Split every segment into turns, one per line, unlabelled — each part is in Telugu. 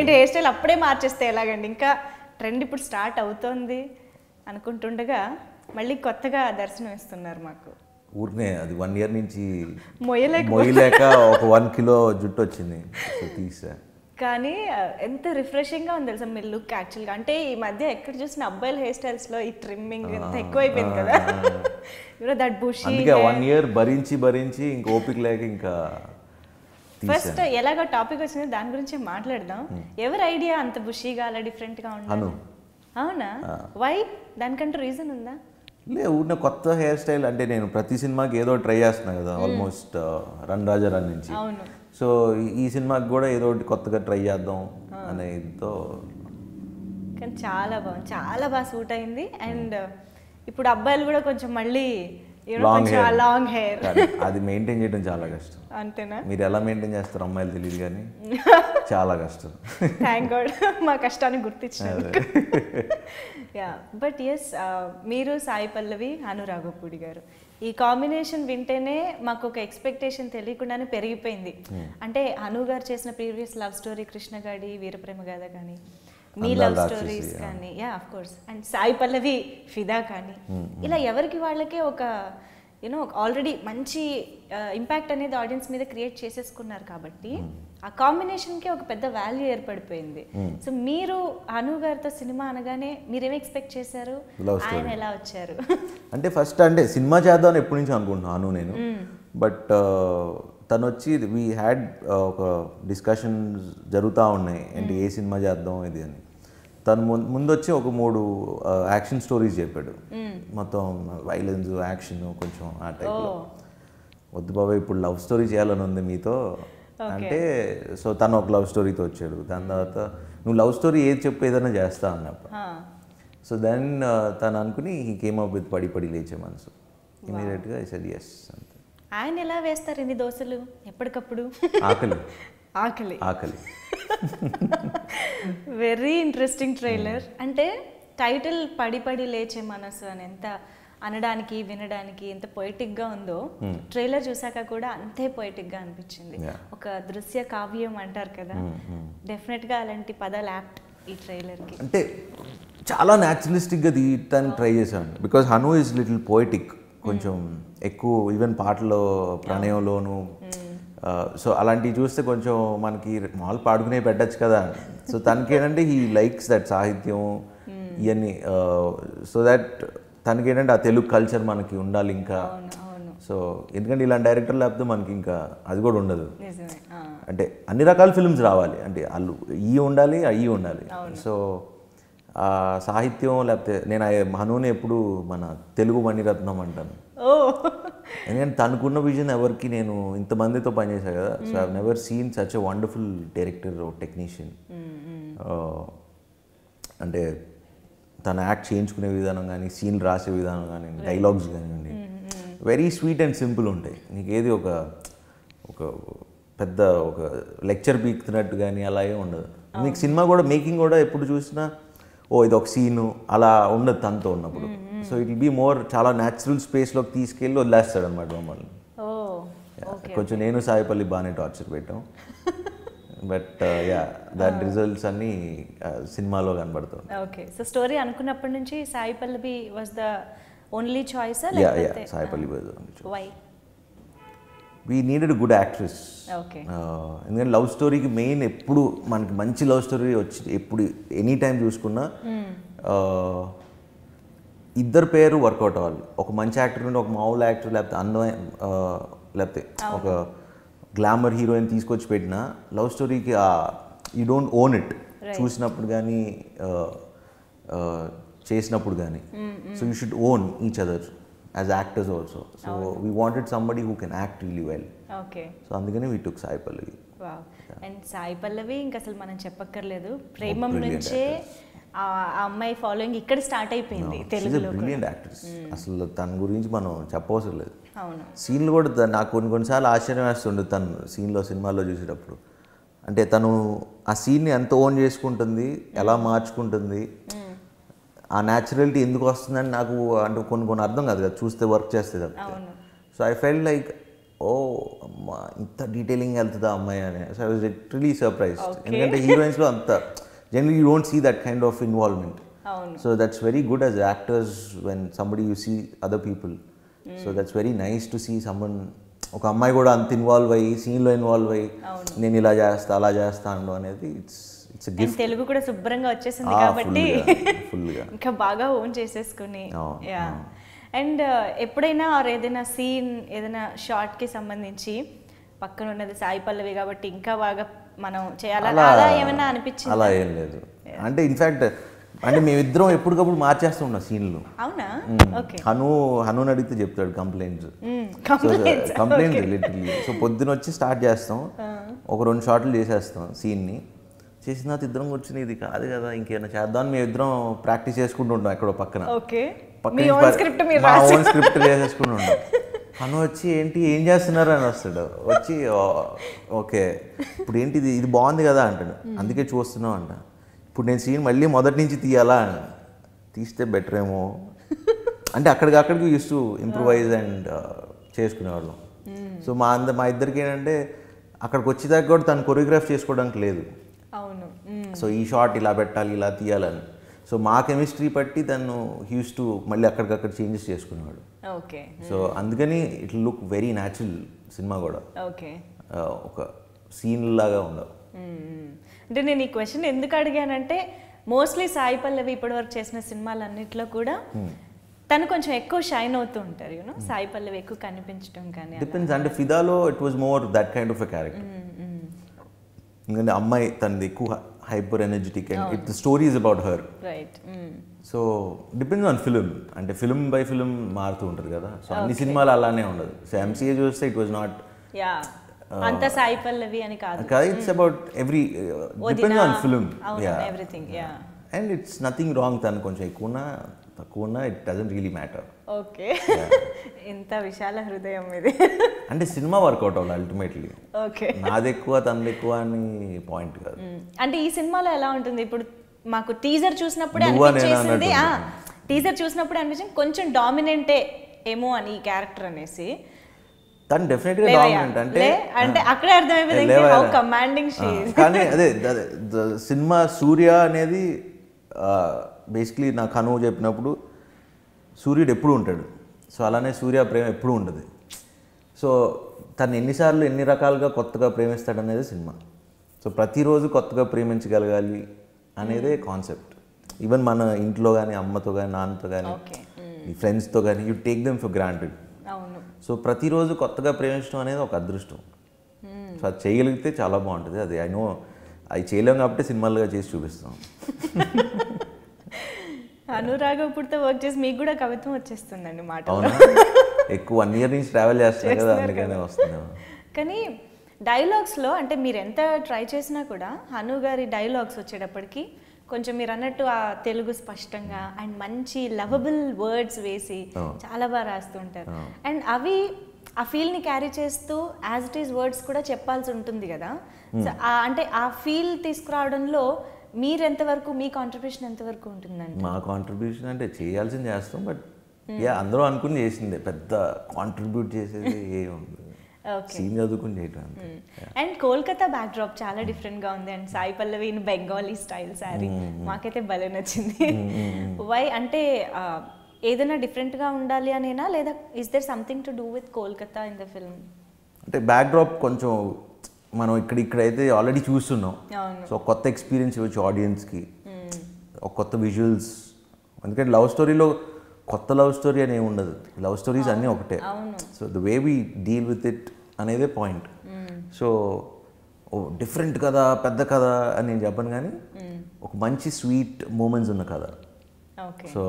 ఏంటి హెయిర్ స్టైల్ అప్పుడే మార్చేస్తే ఎలాగండి ఇంకా ట్రెండ్ ఇప్పుడు స్టార్ట్ అవుతోంది అనుకుంటుండగా మళ్ళీ కొత్తగా దర్శనం ఇస్తున్నారు మాకు
ఊరినే అది వన్ ఇయర్ నుంచి
మొయ్యలేక
మొయ్యలేక ఒక వన్ కిలో జుట్టు వచ్చింది సో తీసా
కానీ ఆ, ఎంత రిఫ్రెషింగ్గా ఉంది తెలుసా మీ లుక్ యాక్చువల్గా అంటే ఈ మధ్య ఎక్కడ చూసిన అబ్బాయిల హెయిర్ స్టైల్స్లో ఈ ట్రిమ్మింగ్ ఎంత ఎక్కువైపోయింది కదా యూనో దట్ బుషి
అందుకే వన్ ఇయర్ భరించి భరించి ఇంక ఓపిక లేక ఇంకా
ఫస్ట్ ఎలాగో టాపిక్ వచ్చింది దాని గురించి మాట్లాడదాం ఎవరి ఐడియా అంత బుషీగా అలా డిఫరెంట్గా ఉండాలి
అను.
అవునా వై దానికంటూ రీజన్ ఉందా
లే ఊరిన కొత్త హెయిర్ స్టైల్ అంటే నేను ప్రతి సినిమాకి ఏదో ట్రై చేస్తున్నా కదా ఆల్మోస్ట్ రన్ రాజా రన్ నుంచి
అవును
సో ఈ- ఈ సినిమాకి కూడా ఏదో ఒకటి కొత్తగా ట్రై చేద్దాం అనే ఇదితో
కానీ చాలా బాగుంది చాలా బాగా సూట్ అయింది అండ్ ఇప్పుడు అబ్బాయిలు కూడా కొంచెం మళ్ళీ you know,
Long
కొంచెం
hair.
లాంగ్ హెయిర్
కానీ అది మెయింటైన్ చేయడం చాలా కష్టం
అంతేనా
మీరు ఎలా మెయింటైన్ చేస్తారు అమ్మాయిలు తెలియదు కానీ చాలా కష్టం
థ్యాంక్ గాడ్ మా కష్టాన్ని గుర్తించారు యా బట్ ఎస్ మీరు సాయి పల్లవి అనురాఘపూడి గారు ఈ కాంబినేషన్ వింటేనే మాకు ఒక ఎక్స్పెక్టేషన్ తెలియకుండానే పెరిగిపోయింది అంటే అను గారు చేసిన previous love story Krishnagadi Veeraprema Gadha కానీ మీ
Andala
love
Rakshasi,
stories
yeah.
కానీ yeah of course and Sai Pallavi Fidaa కానీ ఇలా ఎవరికి వాళ్ళకే ఒక యూనో ఆల్రెడీ మంచి ఇంపాక్ట్ అనేది ఆడియన్స్ మీద క్రియేట్ చేసేసుకున్నారు కాబట్టి ఆ కాంబినేషన్కి ఒక పెద్ద వాల్యూ ఏర్పడిపోయింది సో మీరు అను గారితో సినిమా అనగానే మీరేం ఎక్స్పెక్ట్ చేశారు
Love story.
ఆయన ఎలా వచ్చారు
అంటే ఫస్ట్ అంటే సినిమా చేద్దామని ఎప్పటి నుంచి అనుకుంటున్నాను నేను బట్ తను వచ్చి వీ హ్యాడ్ ఒక డిస్కషన్ జరుగుతూ ఉన్నాయి అంటే ఏ సినిమా చేద్దాం ఇది అని తను ముందు ముందు వచ్చి ఒక మూడు యాక్షన్ స్టోరీస్ చెప్పాడు మొత్తం వైలెన్స్ యాక్షన్ కొంచెం ఆ టైప్లో వద్దు బాబాయ్ ఇప్పుడు లవ్ స్టోరీ చేయాలని ఉంది మీతో అంటే సో తను ఒక లవ్ స్టోరీతో వచ్చాడు దాని తర్వాత నువ్వు లవ్ స్టోరీ ఏది చెప్పు ఏదైనా చేస్తా అన్నప్పుడు
ఆ,
సో దెన్ తను అనుకుని ఈ కేమ్ అప్ విత్ పడి పడి లేచే మనసు ఇమీడియట్గా ఐ సెడ్ ఎస్ అంతే
ఆయన ఎలా వేస్తారు ఇన్ని దోశలు ఎప్పటికప్పుడు
ఆకలి
ఆకలి
ఆకలి
వెరీ ఇంట్రెస్టింగ్ ట్రైలర్ అంటే టైటిల్ పడి పడి లేచే మనసు అని ఎంత అనడానికి వినడానికి ఎంత poetic గా ఉందో ట్రైలర్ చూసాక కూడా అంతే poetic గా అనిపించింది
Yeah.
ఒక దృశ్య కావ్యం అంటారు కదా Definite గా అలాంటి పదాలు యాప్ట్ ఈ ట్రైలర్ కి
అంటే చాలా న్యాచురలిస్టిక్గా తీయటానికి ట్రై చేశాను because Hanu is little poetic కొంచెం ఎక్కువ ఈవెన్ పాటలో ప్రణయంలోను సో అలాంటివి చూస్తే కొంచెం మనకి మామూలు పాడుకునే పెట్టచ్చు కదా సో తనకి ఏంటంటే ఈ లైక్స్ దట్ సాహిత్యం ఇవన్నీ సో దట్ తనకి ఏంటంటే ఆ తెలుగు కల్చర్ మనకి ఉండాలి ఇంకా
అవును అవును
సో ఎందుకంటే ఇలాంటి డైరెక్టర్ లేకపోతే మనకి ఇంకా అది కూడా ఉండదు
నిజమే ఆ,
అంటే అన్ని రకాల ఫిల్మ్స్ రావాలి అంటే వాళ్ళు ఈ ఉండాలి అయ్యి ఉండాలి సో ఆ సాహిత్యం లేకపోతే నేను ఆ హనుని ఎప్పుడు మన తెలుగు మణిరత్నం అంటాను
ఓ
ఎందుకంటే తనకున్న విజన్ ఎవరికి నేను ఇంతమందితో పనిచేశాను కదా so I never seen such a wonderful director technician అంటే తన యాక్ట్ చేయించుకునే విధానం కానీ సీన్ రాసే విధానం కానీ డైలాగ్స్ కానివ్వండి వెరీ స్వీట్ అండ్ సింపుల్ ఉంటాయి నీకు ఏది ఒక ఒక పెద్ద ఒక లెక్చర్ పీకుతున్నట్టు కానీ అలా ఏం ఉండదు నీకు సినిమా కూడా మేకింగ్ కూడా ఎప్పుడు చూసినా ఓ ఇది ఒక సీను అలా ఉండదు తనతో ఉన్నప్పుడు సో ఇట్ బీ మోర్ చాలా న్యాచురల్ స్పేస్లోకి తీసుకెళ్ళి వదిలేస్తాడు అనమాట మమ్మల్ని
ఓ ఓకే
కొంచెం నేను సాయిపల్లి బాగానే టార్చర్ పెట్టాం బట్ యా దాని రిజల్ట్స్ అన్నీ uh, సినిమాలో కనబడుతుంది
ఓకే సో స్టోరీ అనుకున్నప్పటి నుంచి Sai Pallavi was the only choice
yeah yeah Saipalli
why
we needed good actress
okay
ఎందుకంటే లవ్ స్టోరీకి మెయిన్ ఎప్పుడు మనకి మంచి లవ్ స్టోరీ వచ్చి ఎప్పుడు ఎనీ టైం చూసుకున్నా uh, ఇద్దరు పేరు వర్కౌట్ అవ్వాలి ఒక మంచి యాక్టర్ నుండి ఒక మామూలు యాక్టర్ లేకపోతే అందమైన uh, లేకపోతే ఒక గ్లామర్ హీరోయిన్ తీసుకొచ్చి పెట్టిన లవ్ స్టోరీకి యూ డోంట్ ఓన్ ఇట్ చూసినప్పుడు కానీ చేసినప్పుడు కానీ so you should own each other as actors also so we wanted somebody who can act really well
okay
so అందుకని we took Sai Pallavi
wow and Sai Pallavi ఇంకా అసలు మనం చెప్పక్కర్లేదు ప్రేమం
brilliant
నుంచే ఆ ఆ అమ్మాయి ఫాలోయింగ్ ఇక్కడ స్టార్ట్ అయిపోయింది తెలుగులో కూడా.
బ్రిలియంట్ యాక్ట్రెస్ అసలు తన గురించి మనం చెప్పవసరం లేదు
అవును
సీన్లు కూడా త- నాకు కొన్ని కొన్నిసార్లు ఆశ్చర్యం వేస్తుండే తను సీన్లో సినిమాలో చూసేటప్పుడు అంటే తను ఆ సీన్ని ఎంత ఓన్ చేసుకుంటుంది ఎలా మార్చుకుంటుంది ఆ న్యాచురాలిటీ ఎందుకు వస్తుందని నాకు అంటే కొన్ని కొన్ని అర్థం కాదు కదా చూస్తే వర్క్ చేస్తే తప్పితే
అవును
సో ఐ ఫెల్ లైక్ ఓ అమ్మా ఇంత డీటెయిలింగ్ వెళ్తుందా అమ్మాయి అని so I was literally surprised ఎందుకంటే హీరోయిన్స్లో అంత general you don't see that kind of involvement
అవును
so that's very good as actors when somebody you see other people so that's very nice to see someone ఒక అమ్మాయి కూడా అంత ఇన్వాల్వ్ అయ్యి సీన్లో ఇన్వాల్వ్ అయ్యి నేను ఇలా చేస్తా అలా చేస్తా అనడం అనేది it's it's
and
gift
Telugu కూడా శుభ్రంగా వచ్చేసింది కాబట్టి
ఫుల్గా
ఇంకా బాగా ఓన్ చేసేసుకుని
అవును,
యా అండ్ ఎప్పుడైనా ఆర్ ఏదైనా సీన్ ఏదైనా షార్ట్కి సంబంధించి పక్కన ఉన్నది సాయి పల్లవి కాబట్టి ఇంకా బాగా మనం చేయాలా
అలా
అలా ఏమైనా అనిపించింది
అలా ఏం లేదు అంటే ఇన్ఫ్యాక్ట్ అంటే మేమిద్దరం ఎప్పటికప్పుడు మార్చేస్తూ ఉన్నాం సీన్లు
అవునా ఓకే
హను హనుని అడిగితే చెప్తాడు complaints
complaints
complaint literally so పొద్దున వచ్చి స్టార్ట్ చేస్తాం ఒక రెండు షాట్లు చేసేస్తాం సీన్ని చేసిన తర్వాత ఇద్దరం కూర్చుని ఇది కాదు కదా ఇంకేమైనా చేద్దాం మేము ఇద్దరం ప్రాక్టీస్ చేసుకుంటూ ఉంటాం ఎక్కడో పక్కన
ఓకే
పక్క
మీ
నుంచి
ఓన్
ప-
స్క్రిప్ట్ మీరు
మా
రాసి
ఓన్ స్క్రిప్ట్ వేసేసుకుని ఉంటాం హను వచ్చి ఏంటి ఏం చేస్తున్నారు అని వస్తాడు వచ్చి "ఓ, ఓకే ఇప్పుడు ఏంటి ఇది ఇది బాగుంది కదా అంటాడు అందుకే చూస్తున్నాం అంట ఇప్పుడు నేను సీన్ మళ్ళీ మొదటి నుంచి తీయాలా అని. తీస్తే బెటర్ ఏమో అంటే అక్కడికి అక్కడికి యూస్ టు ఇంప్రూవైజ్ అండ్ చేసుకునేవాళ్ళం సో మా అంద మా ఇద్దరికి ఏంటంటే అక్కడికి వచ్చేదాకా కూడా తను కొరియోగ్రాఫ్ చేసుకోవడానికి లేదు
అవును
సో ఈ షాట్ ఇలా పెట్టాలి ఇలా తీయాలని సో మా కెమిస్ట్రీ బట్టి తను హ్యూస్ టు మళ్ళీ అక్కడికక్కడ చేంజెస్ చేసుకునేవాడు
ఓకే
సో అందుకని ఇట్ లుక్ వెరీ న్యాచురల్ సినిమా కూడా
ఓకే
ఆ, ఒక సీన్ లాగా ఉండవు
అంటే నేను ఈ క్వశ్చన్ ఎందుకు అడిగానంటే మోస్ట్లీ సాయి పల్లవి ఇప్పటివరకు చేసిన సినిమాలన్నిట్లో కూడా తను కొంచెం ఎక్కువ షైన్ అవుతూ ఉంటారు యూనో సాయి పల్లవి ఎక్కువ కనిపించడం కానీ
డిపెండ్స్ అంటే ఫిదాలో it was more that kind of a character ఎందుకంటే అమ్మాయి తనది ఎక్కువ hyper energetic and it the story is about her
right
so depends on film అంటే ఫిలిం బై ఫిలిం మారుతూ ఉంటుంది కదా సో అన్ని సినిమాలు అలానే ఉండదు సో ఎంసీఏ చూస్తే ఇట్ వాజ్ నాట్
యా అంత సాయి పల్లవి అని కాదు
కాదు it's about every depends on film
అవును everything yeah
and it's nothing wrong తను కొంచెం ఎక్కువ ఉన్నా తక్కువ ఉన్నా it doesn't really matter
okay ఇంత విశాల హృదయం ఇది
అంటే సినిమా వర్కౌట్ అవ్వాలి అల్టిమేట్లీ
ఓకే
నాది ఎక్కువ తనది ఎక్కువ అని పాయింట్ కాదు
అంటే ఈ సినిమాలో ఎలా ఉంటుంది ఇప్పుడు మాకు టీజర్ చూసినప్పుడే
నువ్వా నేనా
అనిపించేసింది
అన్నట్టు
టీజర్ చూసినప్పుడే అనిపించింది కొంచెం డామినెంటే ఏమో అని ఈ క్యారెక్టర్ అనేసి
తను డెఫినెట్గా
లేవయ్యా.
డామినెంట్ అంటే
లే, అంటే అక్కడే అర్థమైపోయింది
లేవయ్యా.
హౌ కమాండింగ్ షీ
ఆ, కానీ అదే ద- ద- సినిమా సూర్య అనేది బేసిక్లీ నాకు అనువు చెప్పినప్పుడు సూర్యుడు ఎప్పుడు ఉంటాడు సో అలానే సూర్య ప్రేమ ఎప్పుడు ఉండదు సో తను ఎన్నిసార్లు ఎన్ని రకాలుగా కొత్తగా ప్రేమిస్తాడు అనేది సినిమా సో ప్రతిరోజు కొత్తగా ప్రేమించగలగాలి అనేదే కాన్సెప్ట్ ఈవెన్ మన ఇంట్లో కానీ అమ్మతో కానీ నాన్నతో కానీ
ఓకే
ఈ ఫ్రెండ్స్తో కానీ you take them for granted
అవును
సో ప్రతిరోజు కొత్తగా ప్రేమించడం అనేది ఒక అదృష్టం సో అది చేయగలిగితే చాలా బాగుంటుంది అది ఐ నో అది చేయలేం కాబట్టి సినిమాలుగా చేసి చూపిస్తాం
అనురాగపుడితో వర్క్ చేసి మీకు కూడా కవిత్వం వచ్చేస్తుందండి మాట
అవునా ఎక్కువ వన్ ఇయర్ నుంచి ట్రావెల్ చేస్తున్నాం కదా అందుకనే వస్తుంది
కానీ డైలాగ్స్లో అంటే మీరు ఎంత ట్రై చేసినా కూడా హను గారి డైలాగ్స్ వచ్చేటప్పటికి కొంచెం మీరు అన్నట్టు ఆ తెలుగు స్పష్టంగా అండ్ మంచి లవబుల్ వర్డ్స్ వేసి చాలా బాగా రాస్తుంటారు అండ్ అవి ఆ ఫీల్ని క్యారీ చేస్తూ యాజ్ ఇట్ ఈస్ వర్డ్స్ కూడా చెప్పాల్సి ఉంటుంది కదా సో ఆ- అంటే ఆ ఫీల్ తీసుకురావడంలో మీరు ఎంతవరకు మీ కాంట్రిబ్యూషన్ ఎంతవరకు ఉంటుందండి
మా కాంట్రిబ్యూషన్ అంటే చేయాల్సింది చేస్తాం బట్ యా అందరూ అనుకుని చేసిందే పెద్ద కాంట్రిబ్యూట్ చేసేది ఏ ఉంటుంది
ఓకే
సీన్ చదువుకుని చేయటం అంతే.
అండ్ కోల్కతా బ్యాక్ డ్రాప్ చాలా డిఫరెంట్ గా ఉంది and Sai Pallavi in Bengali style sari మాకైతే భలే నచ్చింది వై అంటే ఆ, ఏదైనా different గా ఉండాలి అనేనా లేదా is there something to do with Kolkata in the film
అంటే బ్యాక్ డ్రాప్ కొంచెం మనం ఇక్కడ ఇక్కడైతే ఆల్రెడీ చూస్తున్నాం
అవును
సో కొత్త ఎక్స్పీరియన్స్ ఇవ్వచ్చు ఆడియన్స్కి ఒక కొత్త విజువల్స్ ఎందుకంటే లవ్ స్టోరీలో కొత్త లవ్ స్టోరీ అని ఏమి ఉండదు లవ్ స్టోరీస్ అన్నీ ఒకటే
అవును
so the way we deal with it అనేదే పాయింట్ సో ఓ డిఫరెంట్ కదా పెద్ద కథ అని నేను చెప్పను కానీ ఒక మంచి స్వీట్ మూమెంట్స్ ఉన్న కథ
ఓకే
సో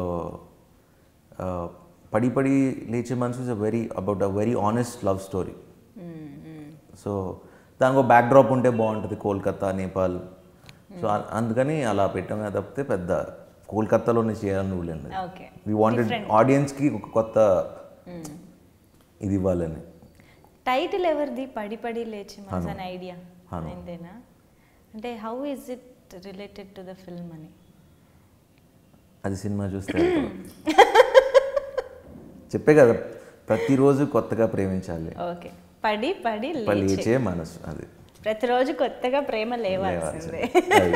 పడి పడి లేచే మనసు is a very about a very honest love story so దానికి ఒక బ్యాక్ డ్రాప్ ఉంటే బాగుంటుంది కోల్కతా నేపాల్ సో అందుకని అలా పెట్టామే తప్పితే పెద్ద కోల్కతాలోనే చేయాలని రూల్ అండి
ఓకే
వీ వాంటెడ్ ఆడియన్స్కి ఒక కొత్త ఇది ఇవ్వాలని
టైటిల్ ఎవరిది పడి పడి లేచి మనసు అనే ఐడియా అయిందేనా అంటే how is it related to the film అని
అది సినిమా చూస్తే చెప్పే కదా ప్రతిరోజు కొత్తగా ప్రేమించాలి
ఓకే పడి పడి
పల్లి
లేచే
లేచే మనసు అది
ప్రతిరోజు కొత్తగా ప్రేమ లేవాల్సిందే
అది.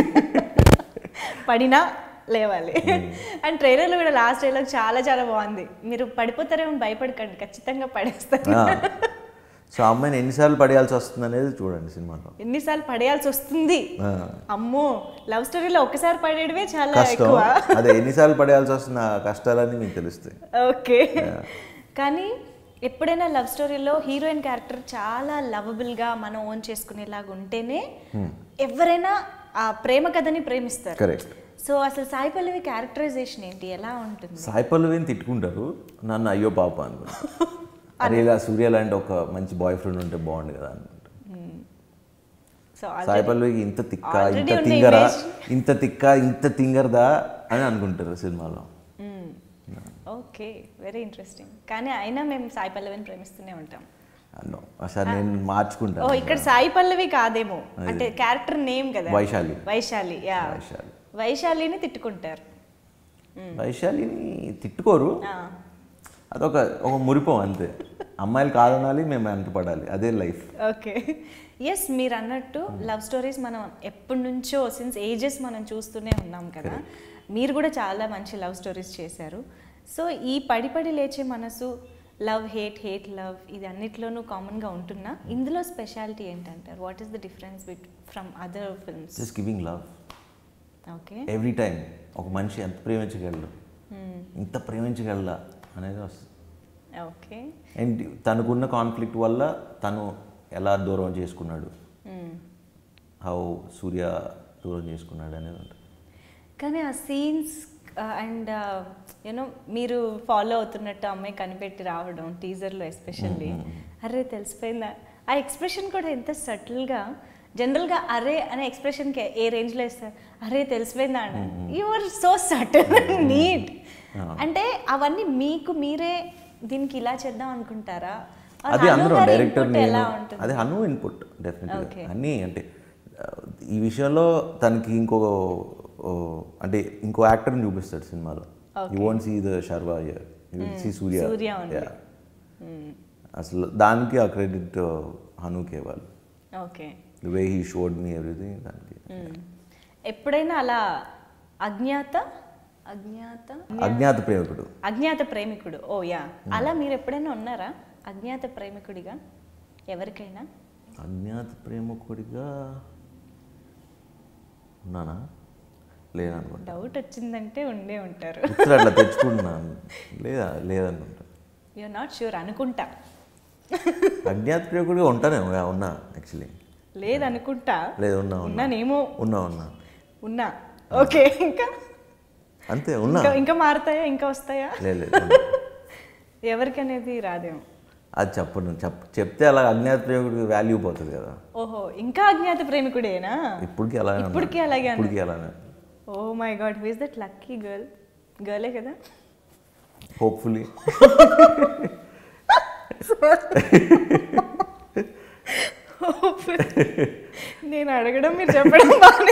పడినా లేవాలి అండ్ ట్రైలర్లో కూడా లాస్ట్ డైలాగ్ చాలా చాలా బాగుంది మీరు పడిపోతారేమో భయపడకండి ఖచ్చితంగా పడేస్తారు
ఆ. సో ఆ అమ్మాయిని ఎన్నిసార్లు పడేయాల్సి వస్తుంది అనేది చూడండి సినిమాలో
ఎన్నిసార్లు పడేయాల్సి వస్తుంది
ఆ.
అమ్మో లవ్ స్టోరీలో ఒక్కసారి పడేయడమే చాలా
కష్టం
ఎక్కువ
అదే ఎన్నిసార్లు పడేయాల్సి వస్తుంది ఆ కష్టాలన్నీ మీకు తెలుస్తాయి
ఓకే కానీ ఎప్పుడైనా లవ్ స్టోరీలో హీరోయిన్ క్యారెక్టర్ చాలా లవబుల్గా మనం ఓన్ చేసుకునేలాగా ఉంటేనే ఎవరైనా ఆ ప్రేమ కథని ప్రేమిస్తారు
కరెక్ట్
సో అసలు సాయి పల్లవి క్యారెక్టరైజేషన్ ఏంటి ఎలా ఉంటుంది
సాయి పల్లవిని తిట్టుకుంటారు నన్ను అయ్యో పాప అనుకుంటా అరే ఇలా సూర్య లాంటి ఒక మంచి బాయ్ ఫ్రెండ్ ఉంటే బాగుండు కదా అనుకుంటా
సో
సాయి పల్లవికి ఇంత తిక్క
Already
ఇంత
ఉన్న
తింగరా
image.
ఇంత తిక్క ఇంత తింగరదా అని అనుకుంటారు సినిమాలో
ఓకే వెరీ ఇంట్రెస్టింగ్ కానీ అయినా మేము సాయి పల్లవిని ప్రేమిస్తూనే ఉంటాం
అన్నో అసలు నేను
ఓ
మార్చుకుంటాను
ఇక్కడ సాయి పల్లవి కాదేమో అంటే క్యారెక్టర్ నేమ్ కదా
వైశాలి.
వైశాలి యా
వైశాలి.
వైశాలిని తిట్టుకుంటారు
వైశాలిని తిట్టుకోరు
ఆ.
అదొక ఒక మురిపం అంతే అమ్మాయిలు కాదనాలి మేము వెంట పడాలి అదే లైఫ్
ఓకే ఎస్ మీరు అన్నట్టు లవ్ స్టోరీస్ మనం ఎప్పటి నుంచో సిన్స్ ఏజెస్ మనం చూస్తూనే ఉన్నాం కదా మీరు కూడా చాలా మంచి లవ్ స్టోరీస్ చేశారు సో ఈ పడి పడి లేచే మనసు లవ్ హేట్ హేట్ లవ్ ఇది అన్నిట్లోనూ కామన్గా ఉంటున్నా ఇందులో స్పెషాలిటీ ఏంటంటారు what is the difference bit from other films
just giving love
okay
every time ఒక మనిషి ఎంత ప్రేమించగలడు ఇంత ప్రేమించగలడా అనేది వస్తుంది
ఓకే
అండ్ తనకున్న కాన్ఫ్లిక్ట్ వల్ల తను ఎలా దూరం చేసుకున్నాడు హౌ సూర్య దూరం చేసుకున్నాడు అనేది ఉంటుంది
కానీ ఆ సీన్స్ అండ్ యూనో మీరు ఫాలో అవుతున్నట్టు అమ్మాయి కనిపెట్టి రావడం టీజర్లో ఎస్పెషల్లీ అరే తెలిసిపోయిందా ఆ ఎక్స్ప్రెషన్ కూడా ఎంత సటిల్గా జనరల్గా అరే అనే ఎక్స్ప్రెషన్కి ఏ రేంజ్లో ఇస్తారు అరే తెలిసిపోయిందా అండి you are so subtle neat అంటే అవన్నీ మీకు మీరే దీనికి ఇలా చేద్దాం అనుకుంటారా Or
అది
అను
అందరం
గారి
డైరెక్టర్
input
నేను
ఎలా ఉంటుంది
అది హను ఇన్పుట్ డెఫినెట్గా
Okay.
అన్నీ అంటే ఆ, ఈ విషయంలో తనకి ఇంకో ఓ, అంటే ఇంకో యాక్టర్ని చూపిస్తాడు సినిమాలో you won't see the Sharwa you will see Surya
Surya only.
Yeah. అసలు దానికి ఆ క్రెడిట్ హనుకే ఇవ్వాలి
okay
the way he showed me everything దానికి
ఎప్పుడైనా అలా అజ్ఞాత అజ్ఞాత
అజ్ఞాత ప్రేమికుడు
అజ్ఞాత ప్రేమికుడు ఓ యా అలా మీరు ఎప్పుడైనా ఉన్నారా అజ్ఞాత ప్రేమికుడిగా ఎవరికైనా
అజ్ఞాత ప్రేమికుడిగా ఉన్నానా లేదనుకుంటా
డౌట్ వచ్చిందంటే ఉండే ఉంటారు
ఇప్పుడు అట్లా తెచ్చుకుంటున్నాను లేదా లేదనుకుంటా
యు నాట్ షూర్ అనుకుంటా
అజ్ఞాత ప్రేమికుడిగా ఉంటానే ఉన్నా యాక్చువల్లీ
లేదనుకుంటా
లేదు ఉన్నా ఉన్నా
ఉన్నానేమో
ఉన్నా ఉన్నా
ఉన్నా ఓకే ఇంకా
అంతే ఉన్నా
ఇంకా ఇంకా మారుతాయా ఇంకా వస్తాయా
లేదు లేదు ఉన్నా.
ఎవరికనేది రాదేమో
అది చెప్పను చెప్ చెప్తే అలా అజ్ఞాత ప్రేమికుడికి వాల్యూ పోతుంది కదా
ఓహో ఇంకా అజ్ఞాత ప్రేమికుడేనా
ఇప్పటికీ అలానే ఉన్నా.
ఇప్పటికీ అలాగే అన్నా.
ఇప్పటికీ అలానే
oh my god who is that lucky girl గర్లే కదా
హోప్ఫుల్లీ
నేను అడగడం మీరు చెప్పడం బాగానే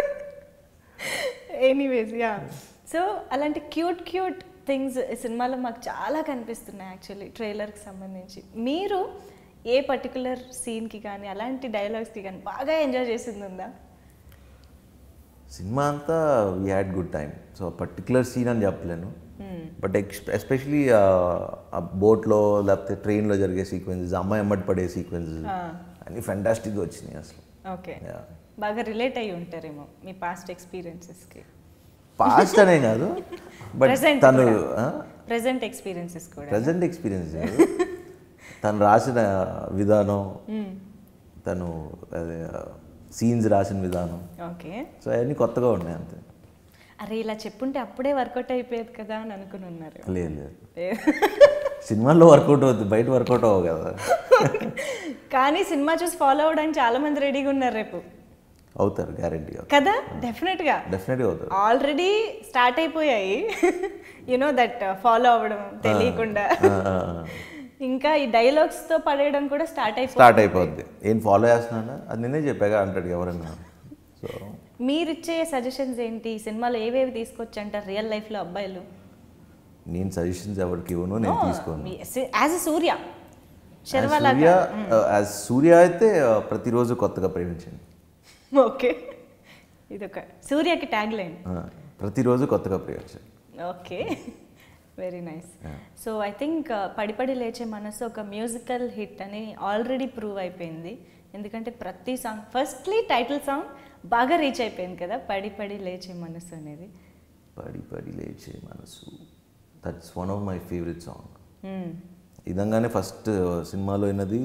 ఎనీవేస్ యా సో అలాంటి క్యూట్ క్యూట్ థింగ్స్ సినిమాలో మాకు చాలా కనిపిస్తున్నాయి యాక్చువల్లీ ట్రైలర్కి సంబంధించి మీరు ఏ పర్టికులర్ సీన్కి కానీ అలాంటి డైలాగ్స్కి కానీ బాగా ఎంజాయ్ చేసింది ఉందా
సినిమా అంతా we had good time so particular scene అని చెప్పలేను బట్ ఎస్పెషలీ ఆ బోట్లో లేకపోతే ట్రైన్లో జరిగే సీక్వెన్సెస్ అమ్మాయి అమ్మటి పడే సీక్వెన్సెస్ అన్ని ఫెంటాస్టిక్గా వచ్చినాయి అసలు
ఓకే
Yeah.
బాగా రిలేట్ అయ్యి ఉంటారేమో మీ పాస్ట్ ఎక్స్పీరియన్సెస్కి
పాస్ట్ అనే కాదు బట్
Present
తను
కూడా. ప్రజెంట్ ఎక్స్పీరియన్సెస్ కూడా
ప్రజెంట్ ఎక్స్పీరియన్స్ తను రాసిన విధానం తను అదే సీన్స్ రాసిన విధానం
ఓకే
సో అవన్నీ కొత్తగా ఉన్నాయి అంతే
అరే ఇలా చెప్పుంటే అప్పుడే వర్కౌట్ అయిపోయేది కదా అని అనుకుని ఉన్నారు
లేదు లేదు సినిమాల్లో వర్కౌట్ అవుతుంది బయట వర్కౌట్ అవ్వవు కదా
కానీ సినిమా చూసి ఫాలో అవ్వడానికి చాలా మంది రెడీగా ఉన్నారు రేపు
అవుతారు గ్యారంటీ
కదా డెఫినెట్గా
డెఫినెట్గా అవుతారు
ఆల్రెడీ స్టార్ట్ అయిపోయాయి యునో దట్ ఫాలో అవ్వడం తెలియకుండా
ఆ, ఆ, ఆ.
ఇంకా ఈ డైలాగ్స్ తో పడేయడం కూడా స్టార్ట్ అయిపోయింది
స్టార్ట్ అయిపోద్ది ఏం ఫాలో చేస్తున్నా అది నేనే చెప్పాగా అంటాడు ఎవరన్నా సో
మీరిచ్చే సజెషన్స్ ఏంటి ఈ సినిమాలో ఏవేవి తీసుకొచ్చి అంటారు రియల్ లైఫ్ లో అబ్బాయిలు
నేను సజెషన్స్ ఎవరికి ఇవ్వను నేను తీసుకోను
as a Surya
Surya as సూర్య అయితే uh, ప్రతిరోజు కొత్తగా ప్రేమించండి
ఓకే ఇదొక సూర్యకి ట్యాగ్ లైన్
Uh, ప్రతిరోజు కొత్తగా ప్రేమించండి
okay very nice so I think పడిపడి లేచే మనసు ఒక మ్యూజికల్ హిట్ అని ఆల్రెడీ ప్రూవ్ అయిపోయింది ఎందుకంటే ప్రతి సాంగ్ ఫస్ట్లీ టైటిల్ సాంగ్ బాగా రీచ్ అయిపోయింది కదా పడి పడి లేచే మనసు అనేది
పడి పడి లేచే మనసు that's one of my favourite song
hmm.
ఇదంగానే ఫస్ట్ సినిమాలో అయినది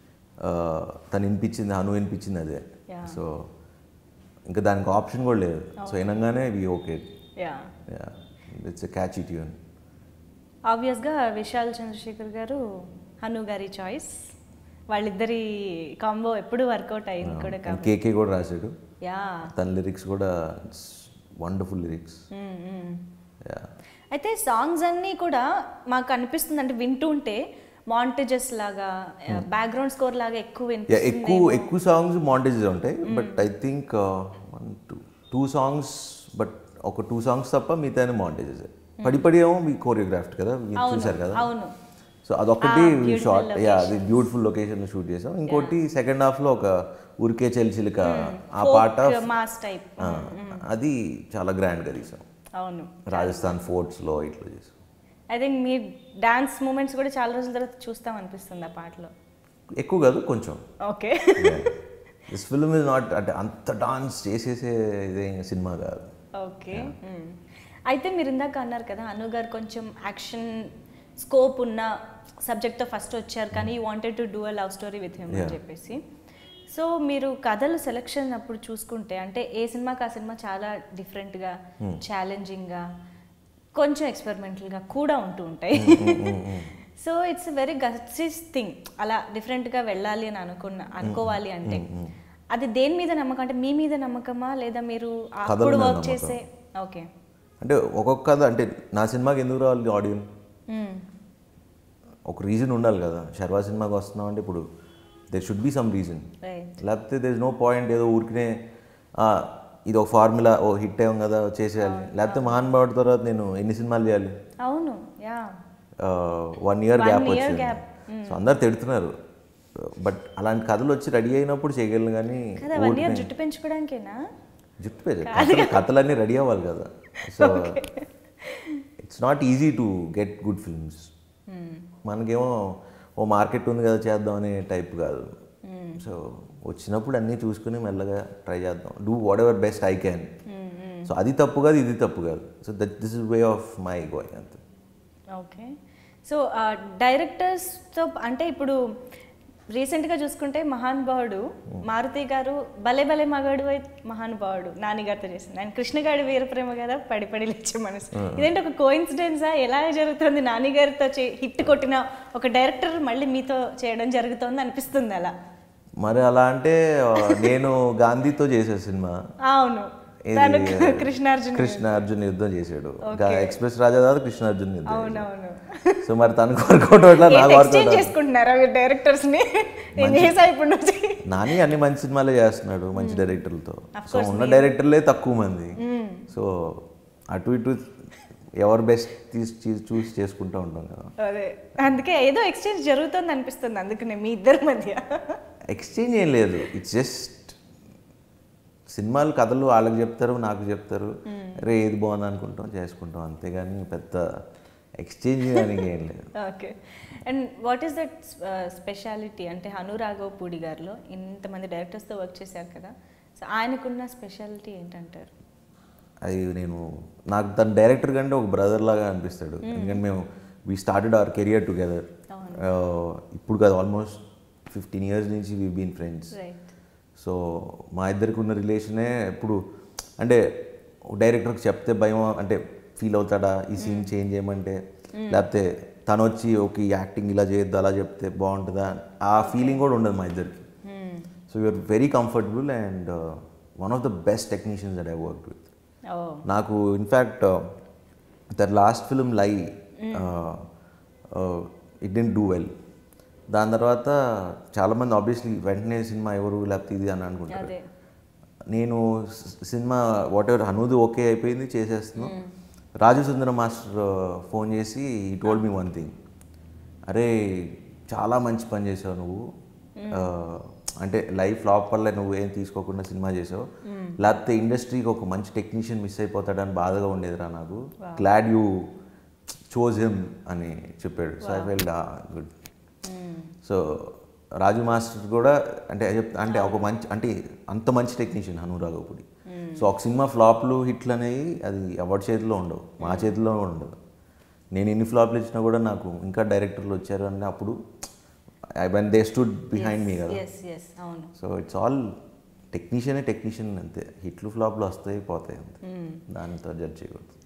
తను వినిపించింది అను వినిపించింది అదే
Yeah.
సో ఇంకా దానికి ఆప్షన్ కూడా లేదు సో వినంగానే we okay
yeah
it's a catch tune
ఆబ్వియస్గా విశాల్ చంద్రశేఖర్ గారు హను గారి చాయిస్ వాళ్ళిద్దరి కాంబో ఎప్పుడు వర్కౌట్ అయింది కూడా కాబట్టి
కేకే కూడా రాశాడు
యా
తన లిరిక్స్ కూడా wonderful lyrics
hmm, hmm.
Yeah
అయితే సాంగ్స్ అన్నీ కూడా మాకు అనిపిస్తుంది అంటే వింటూ ఉంటే మాంటేజెస్ లాగా బ్యాక్గ్రౌండ్ స్కోర్ లాగా ఎక్కువ
యా
వినిపిస్తుంది
ఎక్కువ ఎక్కువ సాంగ్స్ మాంటేజెస్ ఉంటాయి but I think one two two songs but ఒక టూ సాంగ్స్ తప్ప మిగతా మాంటేజెస్ పడి పడి ఏమో మీ కోరియోగ్రాఫ్ట్ కదా మీరు చూసారు కదా
అవును
సో అదొకటి షార్ట్ యా అది బ్యూటిఫుల్ లొకేషన్లో షూట్ చేసాం ఇంకోటి సెకండ్ హాఫ్లో ఒక ఉరికే చెల్చిలిక ఆ పాట
మాస్ టైప్
ఆ, అది చాలా గ్రాండ్గా తీసాం
అవును
రాజస్థాన్ ఫోర్ట్స్లో ఇట్లా చేసాం
I think me dance moments కూడా చాలా రోజుల తర్వాత చూస్తాం అనిపిస్తుంది ఆ పాటలో
ఎక్కువ కాదు కొంచెం
okay
this film is not అంటే అంత డాన్స్ చేసేసే ఇదే సినిమా కాదు
ఓకే అయితే మీరు ఇందాక అన్నారు కదా అను గారు కొంచెం యాక్షన్ స్కోప్ ఉన్న సబ్జెక్ట్తో ఫస్ట్ వచ్చారు కానీ you wanted to do a love story with him అని
Yeah.
చెప్పేసి సో మీరు కథలు సెలెక్షన్ అప్పుడు చూసుకుంటే అంటే ఏ సినిమాకి ఆ సినిమా చాలా డిఫరెంట్గా ఛాలెంజింగ్గా కొంచెం ఎక్స్పెరిమెంటల్గా కూడా ఉంటూ ఉంటాయి so it's very gutsiest thing అలా డిఫరెంట్గా వెళ్ళాలి అని అనుకున్న అనుకోవాలి అంటే అది దేని మీద నమ్మకం అంటే మీ మీద నమ్మకమా లేదా మీరు
కథల
అప్పుడు
మీద
వర్క్
నమ్మకం.
చేసే ఓకే
అంటే ఒక్కొక్క కథ అంటే నా సినిమాకి ఎందుకు రావాలి ఆడియన్స్ ఒక రీజన్ ఉండాలి కదా శర్వా సినిమాకి వస్తున్నాం అంటే ఇప్పుడు there should be some reason
right
లేకపోతే దెర్ ఇస్ నో పాయింట్ ఏదో ఊరికనే ఆ, ఇది ఒక ఫార్ములా ఓ హిట్ అయ్యాం కదా చేసేయాలి లేకపోతే మహాన్ బావుడి తర్వాత నేను ఎన్ని సినిమాలు చేయాలి
అవును yeah
one year
One
gap
year
వచ్చింది
gap.
సో అందరు తిడుతున్నారు బట్ అలాంటి కథలు వచ్చి రెడీ అయినప్పుడు చేయగలను కానీ
కదా వన్ ఇయర్ జుట్టు పెంచుకోవడానికేనా
జుట్టు పేరు కథలు కథలన్నీ రెడీ అవ్వాలి కదా so it's not easy to get good films మనకేమో ఓ మార్కెట్ ఉంది కదా చేద్దాం అనే టైప్ కాదు సో వచ్చినప్పుడు అన్నీ చూసుకుని మెల్లగా ట్రై చేద్దాం do whatever best I can so అది తప్పు కాదు ఇది తప్పు కాదు so that this is way of my going అంతే
ఓకే సో డైరెక్టర్స్తో అంటే ఇప్పుడు రీసెంట్గా చూసుకుంటే మహానుభావుడు మారుతి గారు భలే భలే మగాడు అయి మహానుభావుడు నాన్నగారితో చేసింది ఆయన కృష్ణగాడి వీరప్రేమ కదా పడి పడి లేచే మనసు ఇదేంటి ఒక కోయిన్సిడెన్సా ఎలా జరుగుతుంది నాన్నగారితో హిట్ కొట్టిన ఒక డైరెక్టర్ మళ్ళీ మీతో చేయడం జరుగుతోంది అనిపిస్తుంది అలా
మరి అలా అంటే ఆ, నేను గాంధీతో చేసే సినిమా
అవును
ఇది,
తను కృష్ణార్జున్
కృష్ణ అర్జున్ యుద్ధం చేసాడు ఎక్స్ప్రెస్ రాజా తర్వాత కృష్ణ అర్జున్ యుద్ధం చేశాడు.
అవునవును
సో మరి తనకు వర్కౌట్ అట్లా నాకు వర్కౌట్
ఎక్స్చేంజ్ చేసుకుంటున్నారా మీరు డైరెక్టర్స్ ని నేను చేసా ఇప్పుడు నుంచి
నాని అన్ని మంచి సినిమాలే చేస్తున్నాడు మంచి డైరెక్టర్లతో సో ఉన్న డైరెక్టర్లే తక్కువ మంది సో అటు ఇటు ఎవరు బెస్ట్ తీసి చూసి చేసుకుంటూ ఉంటాం కదా
అదే అందుకే ఏదో ఎక్స్చేంజ్ జరుగుతుంది అనిపిస్తుంది అందుకనే మీ ఇద్దరి మధ్య
ఎక్స్చేంజ్ ఏం లేదు ఇట్స్ జస్ట్ సినిమాలు కథలు వాళ్ళకి చెప్తారు నాకు చెప్తారు రే ఏది బాగుంది అనుకుంటాం చేసుకుంటాం అంతేగాని పెద్ద ఎక్స్చేంజ్ దానికి ఏం లేదు
okay and what is that speciality అంటే హనురాఘవ్ పూడి గారిలో ఇంతమంది డైరెక్టర్స్తో వర్క్ చేశారు కదా సో ఆయనకున్న స్పెషాలిటీ ఏంటంటారు
అది నేను నాకు తన డైరెక్టర్ కంటే ఒక బ్రదర్ లాగా అనిపిస్తాడు ఎందుకంటే మేము we started our career together ఇప్పుడు కాదు ఆల్మోస్ట్ ఫిఫ్టీన్ ఇయర్స్ నుంచి we been friends
right
so మా ఇద్దరికి ఉన్న రిలేషనే ఎప్పుడు అంటే డైరెక్టర్కి చెప్తే భయం అంటే ఫీల్ అవుతాడా ఈ సీన్ చేంజ్ చేయమంటే లేకపోతే తను వచ్చి ఓకే ఈ యాక్టింగ్ ఇలా చేయొద్దు అలా చెప్తే బాగుంటుందా ఆ ఫీలింగ్ కూడా ఉండదు మా ఇద్దరికి so you're very comfortable and one of the best technicians that I work with
oh
నాకు in fact that last film like it didn't do well దాని తర్వాత చాలామంది ఆబ్వియస్లీ వెంటనే సినిమా ఎవరు లేకపోతే ఇది అని అనుకుంటారు
అదే
నేను సి- సినిమా వాట్ ఎవర్ హనుది ఓకే అయిపోయింది చేసేస్తున్నాం రాజు సుందర మాస్టర్ ఫోన్ చేసి ఈ టోల్డ్ మీ వన్ థింగ్ అరే చాలా మంచి పని చేసావు నువ్వు ఆ, అంటే లైఫ్ ఫ్లాప్ వల్ల నువ్వు ఏం తీసుకోకుండా సినిమా చేసావు లేకపోతే ఇండస్ట్రీకి ఒక మంచి టెక్నీషియన్ మిస్ అయిపోతాడని బాధగా ఉండేదిరా నాకు గ్లాడ్ యూ చోజ్ హిమ్ అని చెప్పాడు so I full good so Raju master కూడా అంటే చెప్- అంటే ఒక మంచి అంటే అంత మంచి టెక్నీషియన్ హనురాఘవపుడి సో ఒక సినిమా ఫ్లాప్లు హిట్లు అనేవి అది ఎవరి చేతిలో ఉండవు మా చేతిలో ఉండదు నేను ఎన్ని ఫ్లాప్లు ఇచ్చినా కూడా నాకు ఇంకా డైరెక్టర్లు వచ్చారు అని అప్పుడు I when they stood behind me కదా
ఎస్ ఎస్ అవును
సో ఇట్స్ ఆల్ టెక్నీషియనే టెక్నీషియన్ అంతే హిట్లు ఫ్లాప్లు వస్తాయి పోతాయి అంతే దానితో జడ్జ్ చేయకూడదు